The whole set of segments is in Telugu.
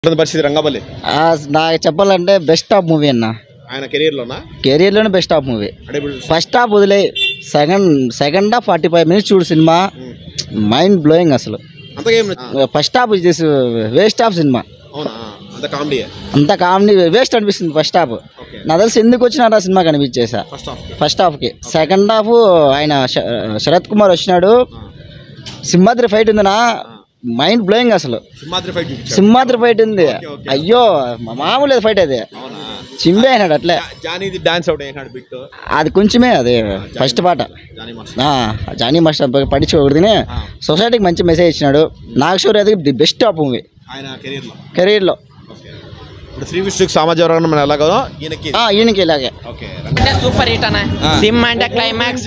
ఉంటుంది పరిస్థితి రంగబలి ఆ, నాకు చెప్పాలంటే బెస్ట్ ఆఫ్ మూవీ అన్న ఆయన కెరీర్లోనా కెరీర్లోనే బెస్ట్ ఆఫ్ మూవీ అంటే ఇప్పుడు ఫస్ట్ హాఫ్ వదిలే second second half forty five minutes చూడు సినిమా మైండ్ బ్లోయింగ్ అసలు అంతగా ఏం నచ్చింది? ఫస్ట్ హాఫ్ చేసి వేస్ట్ ఆఫ్ సినిమా అవునా అంత కామెడీ అంత కామెడీ వేస్ట్ అనిపిస్తుంది ఫస్ట్ హాఫ్ ఓకే నా తెలిసి ఎందుకు వచ్చినారా సినిమా కనిపించేసా ఫస్ట్ హాఫ్ ఫస్ట్ హాఫ్కి సెకండ్ హాఫ్ ఆయన శ- శరత్ కుమార్ వచ్చినాడు సింహాద్రి ఫైట్ ఉందినా మైండ్ బ్లోయింగ్ అసలు సింహాద్రి ఫైట్ చూపించాడు సింహాద్రి ఫైట్ ఉంది అయ్యో మా- మామూలు ఫైట్ అది అవునా చింబే అయినాడు అట్లే జా- జానీది డాన్స్ అవుట్ అయినాడు బిట్ అది కొంచెమే అది ఫస్ట్ పాట జానీ మాస్టర్ ఆ, జానీ మాస్టర్ పడించుకోకూడదని సొసైటీకి మంచి మెసేజ్ ఇచ్చినాడు నాగేశ్వర్ అది ది బెస్ట్ ఆఫ్ మూవీ ఆయన కెరీర్లో కెరీర్లో ఓకే ఇప్పుడు శ్రీ విష్ణుకి సామాజిక వర్గం మనం ఎలాగో ఈయనకి ఈయనకి ఇలాగే ఓకే అంటే సూపర్ హిట్ అన్న సినిమా అంటే క్లైమాక్స్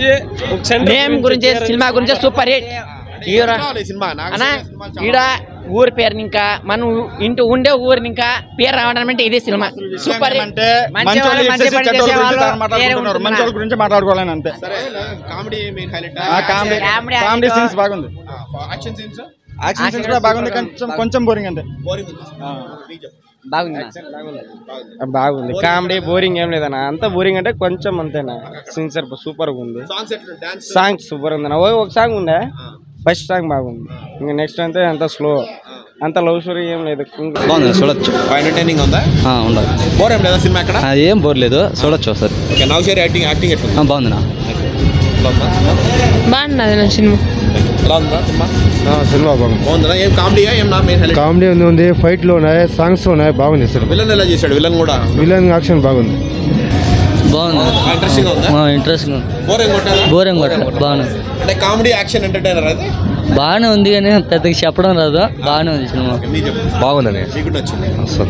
నేమ్ గురించి సినిమా గురించి సూపర్ హిట్ హీరో ఈ సినిమా నాకు అన్న సినిమా చాలా ఈడ ఊరి పేరుని ఇంకా మనం ఇంటి ఉండే ఊరిని ఇంకా పేరు రావడం అంటే ఇదే సినిమా సూపర్ హిట్ అంటే మంచి వాళ్ళు మంచి పని చేసే వాళ్ళు వేరే మాట్లాడుకుంటున్నారు మంచి వాళ్ళ ఉంటున్నారు. గురించి మాట్లాడుకోవాలని అంతే సరే కామెడీ మెయిన్ హైలైట్ ఆ కామెడీ కామెడీ కామెడీ అంటే సీన్స్ బాగుంది యాక్షన్ సీన్స్ యాక్షన్ సీన్స్ కూడా బాగుంది కొంచెం కొంచెం బోరింగ్ అంతే బోరింగ్ ఉంది మీకు చెప్పు. బాగుంది బాగుంది బాగుంది కామెడీ బోరింగ్ ఏం లేదన్న అంత బోరింగ్ అంటే కొంచెం అంతేనా సిన్సర్ సూపర్ గా ఉంది సాంగ్స్ ఎట్లా డాన్స్ సాంగ్ సూపర్ ఉందన్న ఓ ఒక సాంగ్ ఉండే ఫస్ట్ సాంగ్ బాగుంది ఇంకా నెక్స్ట్ అంతే అంత స్లో అంత లవ్ స్టోరీ ఏం లేదు ఇంకా బాగుంది చూడొచ్చు ఎంటర్టైనింగ్ ఉందా ఉండదు బోర్ ఏం లేదా సినిమా ఎక్కడ అది ఏం బోర్ లేదు చూడొచ్చు ఒకసారి ఓకే నౌషేరి యాక్టింగ్ యాక్టింగ్ ఎట్లా ఉంది? ఆ, బాగుందినా ఎలా ఉందా బాగున్నది నా సినిమా ఎలా ఉందా సినిమా సినిమా బాగుంది బాగుందా ఏం కామెడీయా ఏం నా మెయిన్ హైలైట్ కామెడీ ఉంది ఉంది ఫైట్లు ఉన్నాయి సాంగ్స్ ఉన్నాయి బాగుంది సినిమా విలన్ ఎలా చేశాడు విలన్ కూడా విలన్ యాక్షన్ బాగుంది బాగుంది ఇంట్రెస్టింగ్ ఉందా ఇంట్రెస్టింగ్ బోర్ ఏం కొట్టారా బోరింగ్ కొట్టలేదు బాగానే అంటే కామెడీ యాక్షన్ ఎంటర్టైనర్ అయితే బాగానే ఉంది కానీ పెద్దగా చెప్పడం రాదు బాగానే ఉంది సినిమా ఓకే, మీరు చెప్పండి బాగుందని మీకు కూడా నచ్చింది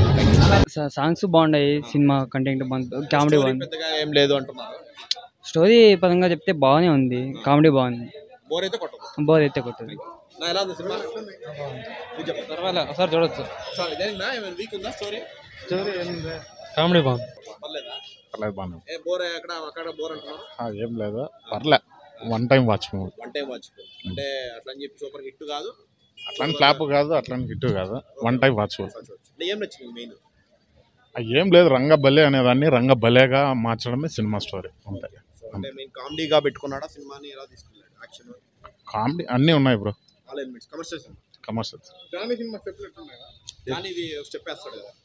సాంగ్స్ బాగున్నాయి సినిమా కంటెంట్ బాగుంది కామెడీ స్టోరీ పెద్దగా ఏం లేదు అంటున్నారు స్టోరీ పరంగా చెప్తే బాగానే ఉంది కామెడీ బాగుంది బోర్ అయితే కొట్టదు బోర్ అయితే కొట్టదు నా ఎలా ఉంది సినిమా మీరు చెప్పండి ఒకసారి చూడొచ్చు సారీ దేనికినా ఏమైనా వీక్ ఉందా స్టోరీ కామెడీ బాగుంది పర్లేదా పర్లేదు బాగుంది ఏ బోర్ అక్కడ అక్కడ బోర్ అంటున్నారు ఏం లేదు పర్లే one time watch movie one time watch అంటే అట్లా అని చెప్పి సూపర్ హిట్ కాదు అట్లాంటి ఫ్లాప్ కాదు అట్లాంటి హిట్ కాదు వన్ టైం వాచ్ అంటే ఏం నచ్చింది మెయిన్ ఏం లేదు రంగ బలే అనేదాన్ని రంగ బలేగా మార్చడమే సినిమా స్టోరీ అంతే అంటే మెయిన్ కామెడీగా పెట్టుకున్నాడా సినిమాని ఎలా తీసుకున్నాడు యాక్షన్ కామెడీ అన్నీ ఉన్నాయి bro all elements commercial cinema commercial Jani cinema Jani ఇది చెప్పేస్తాడు కదా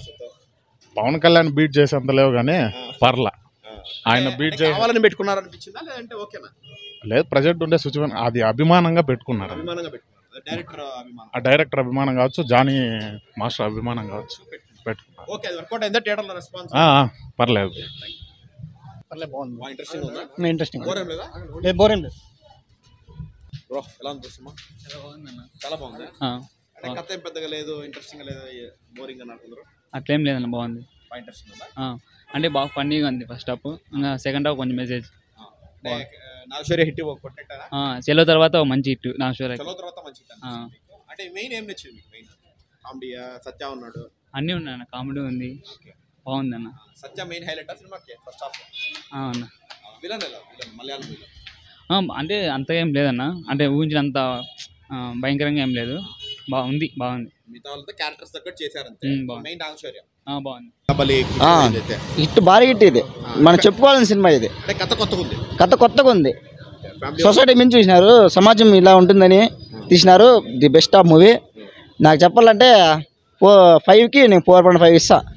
పవన్ కళ్యాణ్ బీట్ చేసేంత లేవు కానీ పర్లా ఆయన బీట్ అంటే చే కావాలని పెట్టుకున్నారనిపించిందా లేదంటే ఓకేనా లేదు ప్రజెంట్ ఉండే సిచ్యువేషన్ అది అభిమానంగా పెట్టుకున్నారు అభిమానంగా పెట్టుకున్నారు డైరెక్టర్ అభిమానం ఆ డైరెక్టర్ అభిమానం కావచ్చు జానీ మాస్టర్ అభిమానం కావచ్చు పెట్టుకున్నారు ఓకే అది వర్కౌట్ అయిందా థియేటర్లో రెస్పాన్స్ ఆ, ఆ, పర్లేదు బాగా ఇంట్రెస్టింగ్ ఉందా ఇంట్రెస్టింగ్ బోర్ ఏం లేదా బోరింగ్ లేదు బ్రో ఎలా ఉంది సినిమా చాలా బాగుందా అంటే కథ ఏం పెద్దగా లేదు ఇంట్రెస్టింగ్ లేదు బోరింగ్ అని అంటున్నారు అట్లేం లేదన్న బాగుంది బాగా ఇంట్రెస్టింగ్ ఉందా ఆ, అంటే బాగా ఫన్నీగా ఉంది ఫస్ట్ హాఫ్ ఇంకా సెకండ్ హాఫ్ కొంచెం మెసేజ్ అంటే నాగేశ్వర్య హిట్ కొట్టేటారా సెలవు తర్వాత ఒక మంచి హిట్ నా షూర్ చలో తర్వాత మంచి hit అనిపించింది మీకు? అంటే మెయిన్ ఏం నచ్చింది మీకు మెయిన్ కామెడీయా సత్య ఉన్నాడు అన్నీ ఉన్నాయి కామెడీ ఉంది బాగుంది అన్న సత్య మెయిన్ హైలైట్ సినిమాకి ఫస్ట్ హాఫ్ ఆ, అన్న విలన్ ఎలా విలన్ మలయాళం విలన్ ఆ, అంటే అంతగా ఏం లేదన్న అంటే ఊహించినంత ఆ, భయంకరంగా ఏం లేదు బాగుంది బాగుంది మిగతా వాళ్ళతో క్యారెక్టర్స్ తగ్గట్టు చేశారంతే ఉమ్, బాగుంది. మెయిన్ నాగేశ్వర్య ఆ, బాగుంది బలి ఆ. అయితే హిట్ భారీ హిట్ ఇది మనం చెప్పుకోవాల్సిన సినిమా ఇది అంటే కథ కొత్తగా ఉంది కథ కొత్తగా ఉంది ఫ్యామిలీ సొసైటీ మించి చూసినారు సమాజం ఇలా ఉంటుందని తీసినారు ది బెస్ట్ ఆఫ్ మూవీ నాకు చెప్పాలంటే ఫోర్ ఫైవ్కి నేను ఫోర్ పాయింట్ ఫైవ్ ఇస్తా